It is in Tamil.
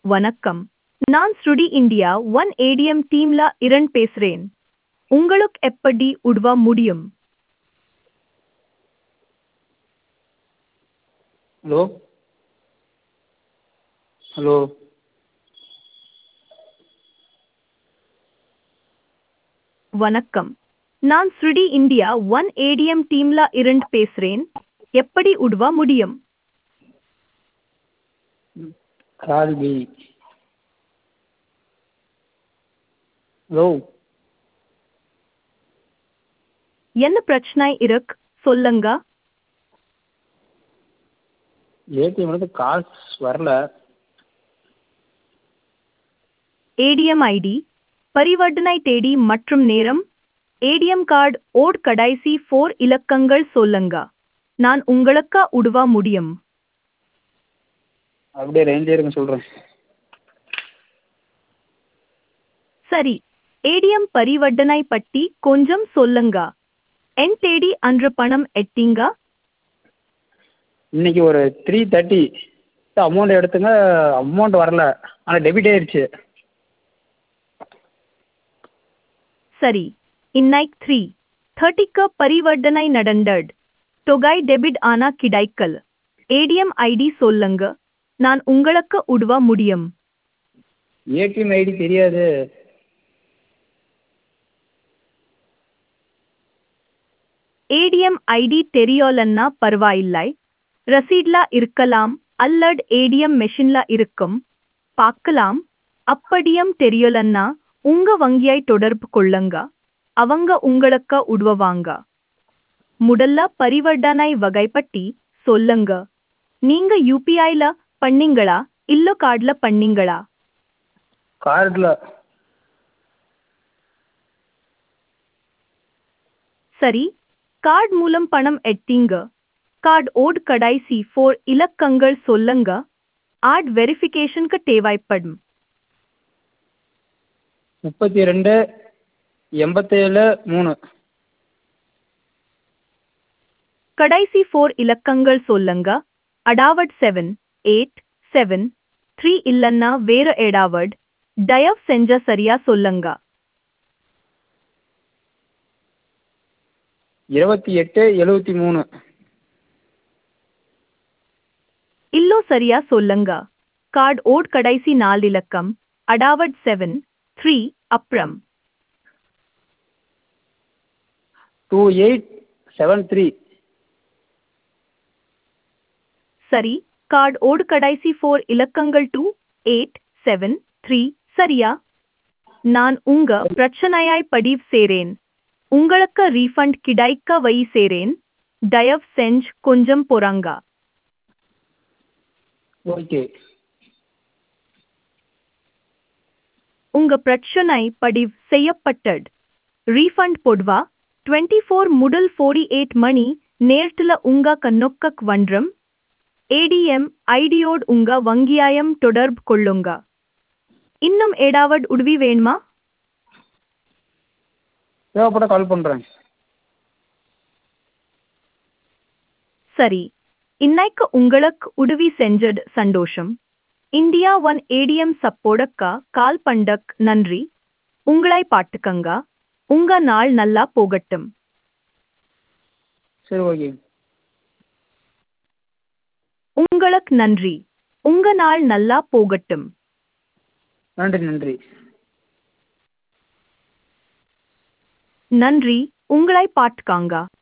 வணக்கம் நான் ஸ்ருடி இந்தியா ஒன் ஏடிஎம் டீம்ல இரண் பேசுறேன் உங்களுக்கு எப்படி உதவ முடியும் ஹலோ ஹலோ வணக்கம் நான் ஸ்ருடி இந்தியா ஒன் ஏடிஎம் டீம்ல இரண் பேசுறேன் எப்படி உதவ முடியும் கால் பி ஹலோ என்ன பிரச்சனை இருக்கு சொல்லுங்க ஏடிஎம்லேருந்து கால்ஸ் வரல ஏடிஎம் ஐடி பரிவர்த்தனை தேதி மற்றும் நேரம் ஏடிஎம் கார்டு ஓட் கடைசி ஃபோர் இலக்கங்கள் சொல்லுங்க நான் உங்களுக்கு உதவ முடியும் அப்படியே ரேஞ்சே இருங்க சொல்கிறேன் சரி ஏடிஎம் பரிவர்த்தனை பற்றி கொஞ்சம் சொல்லுங்க என் தேடி அன்று பணம் எட்டிங்க இன்னைக்கு ஒரு த்ரீ தேர்ட்டி அமௌண்ட் எடுத்துங்க அமௌண்ட் வரல ஆனால் டெபிட் ஆயிடுச்சு சரி இன்னைக்கு த்ரீ தேர்ட்டிக்கு பரிவர்த்தனை நடந்தது தொகை டெபிட் ஆனா கிடைக்கல் ஏடிஎம் ஐடி சொல்லுங்க நான் உங்களுக்கு உதவ முடியும் ஏடிஎம் ஐடி தெரியாது ஏடிஎம் ஐடி தெரியலன்னா பரவாயில்லை ரசீட்ல இருக்கலாம் அல்லது ஏடிஎம் மெஷின்ல இருக்கும் பார்க்கலாம் அப்படியும் தெரியலன்னா உங்க வங்கியை தொடர்பு கொள்ளுங்க அவங்க உங்களுக்கு உதவுவாங்க முதல்ல பரிவர்த்தனை வகை பற்றி சொல்லுங்க நீங்க யூபிஐல பண்ணீங்களா இல்ல கார்டுல பண்ணீங்களா கார்டில் சரி கார்டு மூலம் பணம் எட்டீங்க கார்டு ஓட் கடைசி ஃபோர் இலக்கங்கள் சொல்லுங்க ஆட் வெரிஃபிகேஷனுக்கு தேவைப்படும் முப்பத்தி ரெண்டு எண்பத்தேழு மூணு கடைசி ஃபோர் இலக்கங்கள் சொல்லுங்க அடாவட் செவன் எயிட் செவன் த்ரீ இல்லன்னா வேற ஏடாவட் தயவு செஞ்ச சரியா சொல்லுங்க இருபத்தி எட்டு எழுபத்தி மூணு இல்லோ சரியா சொல்லுங்க கார்டு ஓட் கடைசி நாலு இலக்கம் அடாவட் செவன் த்ரீ அப்புறம் டூ எயிட் செவன் த்ரீ சரி கார்டு ஓடு கடைசி ஃபோர் இலக்கங்கள் டூ எயிட் செவன் த்ரீ சரியா நான் உங்க பிரச்சனையாய் பதிவு சேரேன் உங்களுக்கு ரீஃபண்ட் கிடைக்க வை சேரேன் தயவு செஞ்சு கொஞ்சம் பொறாங்க ஓகே உங்க பிரச்சனை பதிவு செய்யப்பட்டது ரீஃபண்ட் பொதுவா டுவெண்ட்டி ஃபோர் முதல் ஃபோர்டி எயிட் மணி நேரத்துல உங்க கண்ணொக்கக் வன்றம் ஏடிஎம் ஐடியோடு உங்க வங்கியாயம் தொடர்பு கொள்ளுங்க இன்னும் ஏடாவட் உதவி வேணுமா தேவைப்பட்ட கால் பண்ணுறேன் சரி இன்னைக்கு உங்களுக்கு உதவி செஞ்சது சந்தோஷம் இந்தியா ஒன் ஏடிஎம் சப்போடக்கா கால் பண்டக் நன்றி உங்களை பாட்டுக்கங்க உங்க நாள் நல்லா போகட்டும் சரி ஓகே உங்களுக்கு நன்றி உங்க நாள் நல்லா போகட்டும் நன்றி நன்றி நன்றி உங்களை பாட்டுக்காங்க